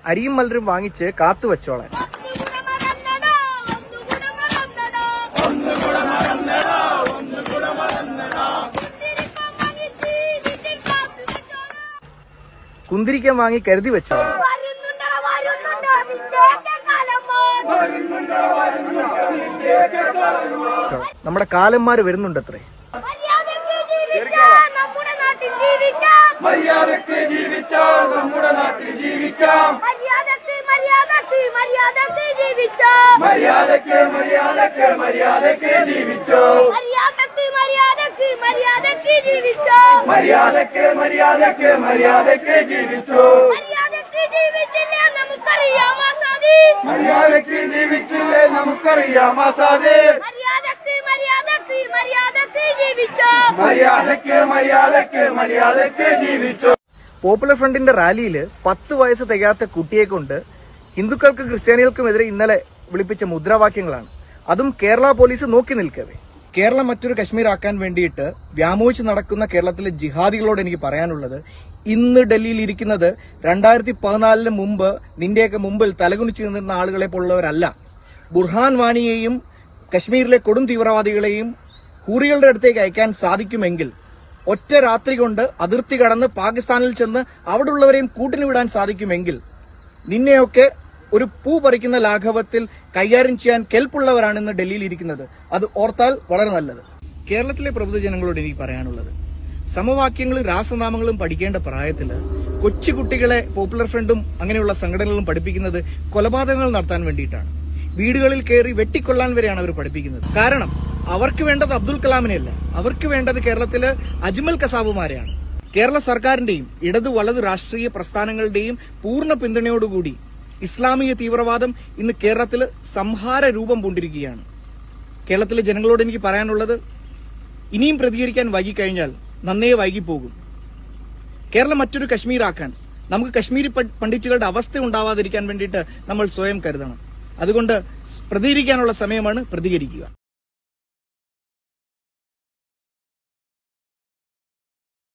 അരിയും മലരും വാങ്ങിച്ച് കാത്തു വെച്ചോളാൻ കുന്തിരിക്കം വാങ്ങി കരുതി വെച്ചോളാൻ നമ്മുടെ കാലന്മാര് വരുന്നുണ്ടത്രേ നമ്മുടെ നാട്ടിൽ ജീവിക്കാം മര്യാദക്ക് ജീവിച്ചാൽ നമ്മുടെ നാട്ടിൽ ജീവിക്കാം മര്യാദക്ക് മര്യാദക്ക് മര്യാദക്ക് ജീവിക്കാം മര്യാദക്ക് മര്യാദക്ക് മര്യാദക്ക് ജീവിച്ചോ മര്യാദക്ക് മര്യാദക്ക് മര്യാദക്ക് ജീവിക്കാം മര്യാദക്ക് മര്യാദക്ക് മര്യാദക്ക് ജീവിച്ചോ മര്യാദക്ക് ജീവിച്ചില്ല നമുക്കറിയാം ആസാദി മര്യാദക്ക് ജീവിച്ചില്ലേ നമുക്കറിയാം ആസാദേ മര്യാദക്ക് മര്യാദക്ക് മര്യാദക്ക് ജീവിച്ചോ മര്യാദക്ക് മര്യാദക്ക് മര്യാദക്ക് ജീവിച്ചോ പോപ്പുലർ ഫ്രണ്ടിന്റെ റാലിയിൽ പത്ത് വയസ്സ് തികയാത്ത കുട്ടിയെ കൊണ്ട് ഹിന്ദുക്കൾക്കും ക്രിസ്ത്യാനികൾക്കുമെതിരെ ഇന്നലെ വിളിപ്പിച്ച മുദ്രാവാക്യങ്ങളാണ് അതും കേരള പോലീസ് നോക്കി നിൽക്കവേ കേരളം മറ്റൊരു കശ്മീർ ആക്കാൻ വേണ്ടിയിട്ട് വ്യാമോഹിച്ച് നടക്കുന്ന കേരളത്തിലെ ജിഹാദികളോട് എനിക്ക് പറയാനുള്ളത് ഇന്ന് ഡൽഹിയിൽ ഇരിക്കുന്നത് രണ്ടായിരത്തി പതിനാലിന് മുമ്പ് നിന്റെയൊക്കെ മുമ്പിൽ തലകുനിച്ച് നിന്നിരുന്ന ആളുകളെ പോലുള്ളവരല്ല ബുർഹാൻ വാണിയെയും കശ്മീരിലെ കൊടും തീവ്രവാദികളെയും ഹൂറികളുടെ അടുത്തേക്ക് അയക്കാൻ സാധിക്കുമെങ്കിൽ ഒറ്റ രാത്രി കൊണ്ട് അതിർത്തി കടന്ന് പാകിസ്ഥാനിൽ ചെന്ന് അവിടെയുള്ളവരെയും കൂട്ടിന് വിടാൻ സാധിക്കുമെങ്കിൽ നിന്നെയൊക്കെ ഒരു പൂ പറിക്കുന്ന ലാഘവത്തിൽ കൈകാര്യം ചെയ്യാൻ കെൽപ്പുള്ളവരാണ് ഇന്ന് ഡൽഹിയിൽ ഇരിക്കുന്നത് അത് ഓർത്താൽ വളരെ നല്ലത് കേരളത്തിലെ പ്രബുദ്ധജനങ്ങളോട് എനിക്ക് പറയാനുള്ളത് സമവാക്യങ്ങളും രാസനാമങ്ങളും പഠിക്കേണ്ട പ്രായത്തില് കൊച്ചുകുട്ടികളെ പോപ്പുലർ ഫ്രണ്ടും അങ്ങനെയുള്ള സംഘടനകളും പഠിപ്പിക്കുന്നത് കൊലപാതകങ്ങൾ നടത്താൻ വേണ്ടിയിട്ടാണ് വീടുകളിൽ കയറി വെട്ടിക്കൊള്ളാൻ വരെയാണ് അവർ പഠിപ്പിക്കുന്നത് കാരണം അവർക്ക് വേണ്ടത് അബ്ദുൽ കലാമിനെയല്ല അവർക്ക് വേണ്ടത് കേരളത്തില് അജ്മൽ കസാബുമാരെയാണ് കേരള സർക്കാരിന്റെയും ഇടതു വലത് രാഷ്ട്രീയ പ്രസ്ഥാനങ്ങളുടെയും പൂർണ്ണ പിന്തുണയോടുകൂടി ഇസ്ലാമിക തീവ്രവാദം ഇന്ന് കേരളത്തിൽ സംഹാര രൂപം പൂണ്ടിരിക്കുകയാണ് കേരളത്തിലെ ജനങ്ങളോട് എനിക്ക് പറയാനുള്ളത് ഇനിയും പ്രതികരിക്കാൻ വൈകിക്കഴിഞ്ഞാൽ നന്നേ വൈകിപ്പോകും കേരളം മറ്റൊരു കശ്മീരാക്കാൻ നമുക്ക് കശ്മീരി പ- പണ്ഡിറ്റുകളുടെ അവസ്ഥ ഉണ്ടാവാതിരിക്കാൻ വേണ്ടിയിട്ട് നമ്മൾ സ്വയം കരുതണം അതുകൊണ്ട് പ്രതികരിക്കാനുള്ള സമയമാണ് പ്രതികരിക്കുക